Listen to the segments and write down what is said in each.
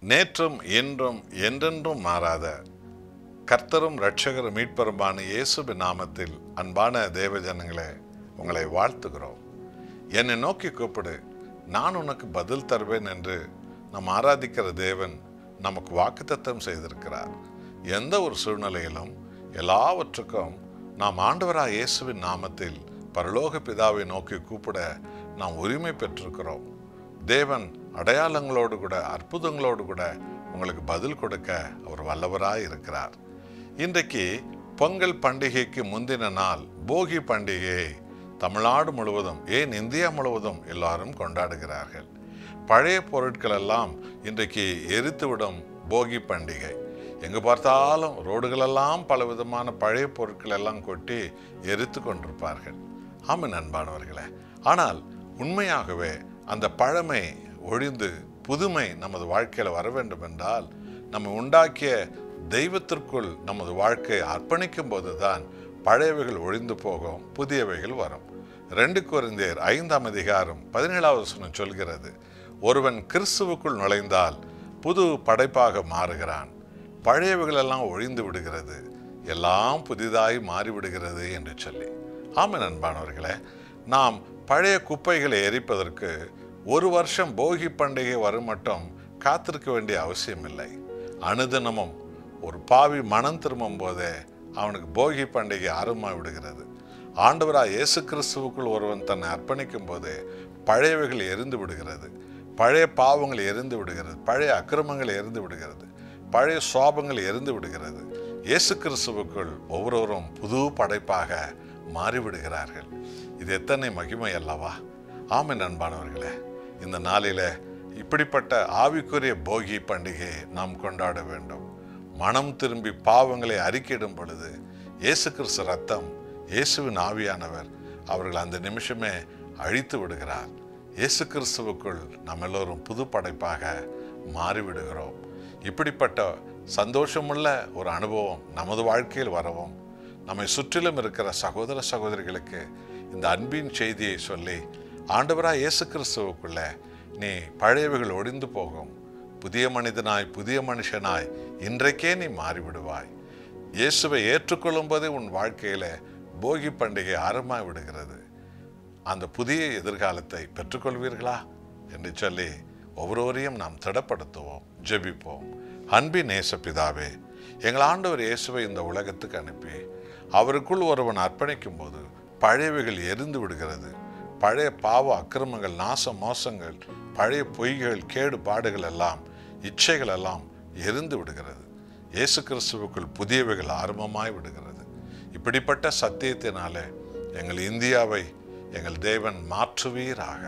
நேற்றும் இன்றும் என்றென்றும் மாறாத கர்த்தரும் இரட்சகரும் மீட்பருமான இயேசுவின் நாமத்தில் அன்பான தேவஜனங்களே உங்களை வாழ்த்துகிறோம் என்னை நோக்கி கூப்பிடு நான் உனக்கு பதில் தருவேன் என்று நாம் ஆராதிக்கிற தேவன் நமக்கு வாக்குத்தத்தம் செய்திருக்கிறார் எந்த ஒரு சூழ்நிலையிலும் எல்லாவற்றுக்கும் நாம் ஆண்டவராக இயேசுவின் நாமத்தில் பரலோக பிதாவை நோக்கி கூப்பிட நாம் உரிமை பெற்றிருக்கிறோம் தேவன் அடையாளங்களோடு கூட அற்புதங்களோடு கூட உங்களுக்கு பதில் கொடுக்க அவர் வல்லவராய் இருக்கிறார் இன்றைக்கு பொங்கல் பண்டிகைக்கு முந்தின நாள் போகி பண்டிகையை தமிழ்நாடு முழுவதும் ஏன் இந்தியா முழுவதும் எல்லாரும் கொண்டாடுகிறார்கள் பழைய பொருட்கள் எல்லாம் இன்றைக்கு எரித்துவிடும் போகி பண்டிகை எங்கு பார்த்தாலும் ரோடுகளெல்லாம் பல விதமான பழைய பொருட்கள் எல்லாம் கொட்டி எரித்து கொண்டிருப்பார்கள் ஆமாம் அன்பானவர்களே ஆனால் உண்மையாகவே அந்த பழமை ஒழிந்து புதுமை நமது வாழ்க்கையில் வர வேண்டும் என்றால் நம்ம உண்டாக்கிய தெய்வத்திற்குள் நமது வாழ்க்கையை அர்ப்பணிக்கும் போதுதான் பழையவைகள் ஒழிந்து போகும் புதியவைகள் வரும் ரெண்டு குறைந்தேர் ஐந்தாம் அதிகாரம் பதினேழாவது வசனம் சொல்கிறது ஒருவன் கிறிஸ்துவுக்குள் நுழைந்தால் புது படைப்பாக மாறுகிறான் பழையவைகள் எல்லாம் ஒழிந்து விடுகிறது எல்லாம் புதிதாய் மாறிவிடுகிறது என்று சொல்லி ஆமாம் அன்பானவர்களே நாம் பழைய குப்பைகளை எரிப்பதற்கு ஒரு வருஷம் போகி பண்டிகை வரும் மட்டும் காத்திருக்க வேண்டிய அவசியம் இல்லை அனுதினமும் ஒரு பாவி மனம் திரும்பும் போதே அவனுக்கு போகி பண்டிகை ஆரம்பமாக விடுகிறது ஆண்டவராக இயேசு கிறிஸ்துவுக்குள் ஒருவன் தன்னை அர்ப்பணிக்கும் போது பழையவைகள் எரிந்து விடுகிறது பழைய பாவங்கள் எரிந்து விடுகிறது பழைய அக்கிரமங்கள் எரிந்து விடுகிறது பழைய சுவாபங்கள் எரிந்து விடுகிறது இயேசு கிறிஸ்துவுக்குள் ஒவ்வொருவரும் புது படைப்பாக மாறிவிடுகிறார்கள் இது எத்தனை மகிமை அல்லவா ஆமை அன்பானவர்களே இந்த நாளில் இப்படிப்பட்ட ஆவிக்குரிய போகி பண்டிகையை நாம் கொண்டாட வேண்டும் மனம் திரும்பி பாவங்களை அறிக்கையிடும் பொழுது இயேசு கிறிஸ்து ரத்தம் இயேசுவின் ஆவியானவர் அவர்கள் அந்த நிமிஷமே அழித்து விடுகிறார் இயேசு கிறிஸ்துவுக்குள் நம்ம எல்லோரும் புது படைப்பாக மாறிவிடுகிறோம் இப்படிப்பட்ட சந்தோஷமுள்ள ஒரு அனுபவம் நமது வாழ்க்கையில் வரவும் நம்மை சுற்றிலும் இருக்கிற சகோதர சகோதரிகளுக்கு இந்த அன்பின் செய்தியை சொல்லி ஆண்டவராக இயேசு கிறிஸ்துவுக்குள்ள நீ பழையவைகள் ஒடிந்து போகும் புதிய மனிதனாய் புதிய மனுஷனாய் இன்றைக்கே நீ மாறிவிடுவாய் இயேசுவை ஏற்றுக்கொள்ளும் போதே உன் வாழ்க்கையில போகி பண்டிகை ஆரம்பமாக விடுகிறது அந்த புதிய எதிர்காலத்தை பெற்றுக்கொள்வீர்களா என்று சொல்லி ஒவ்வொருவரையும் நாம் திடப்படுத்துவோம் ஜெபிப்போம் அன்பின் நேச பிதாவே எங்கள் ஆண்டவர் இயேசுவை இந்த உலகத்துக்கு அனுப்பி அவருக்குள் ஒருவன் அர்ப்பணிக்கும் போது பழையவைகள் எரிந்து விடுகிறது பழைய பாவ அக்கிரமங்கள் நாச மோசங்கள் பழைய பொய்கள் கேடு பாடுகள் எல்லாம் இச்சைகள் எல்லாம் எரிந்து விடுகிறது இயேசு கிறிஸ்துவுக்குள் புதியவைகள் ஆரம்பமாய் விடுகிறது இப்படிப்பட்ட சத்தியத்தினாலே எங்கள் இந்தியாவை எங்கள் தேவன் மாற்றுவீராக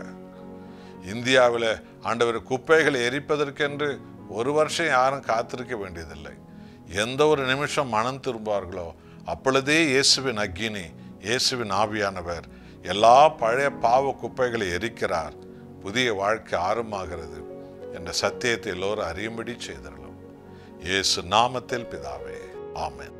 இந்தியாவில் ஆண்டவர் குப்பைகளை எரிப்பதற்கென்று ஒரு வருஷம் யாரும் காத்திருக்க வேண்டியதில்லை எந்த ஒரு நிமிஷம் மனம் திரும்புவார்களோ அப்பொழுதே இயேசுவின் அக்கினி இயேசுவின் ஆவியானவர் எல்லா பழைய பாவ குப்பைகளை எரிக்கிறார் புதிய வாழ்க்கை ஆரம்பமாகிறது என்ற சத்தியத்தை எல்லோரும் அறியும்படி செய்திருளும் இயேசு நாமத்தில் பிதாவே ஆமென்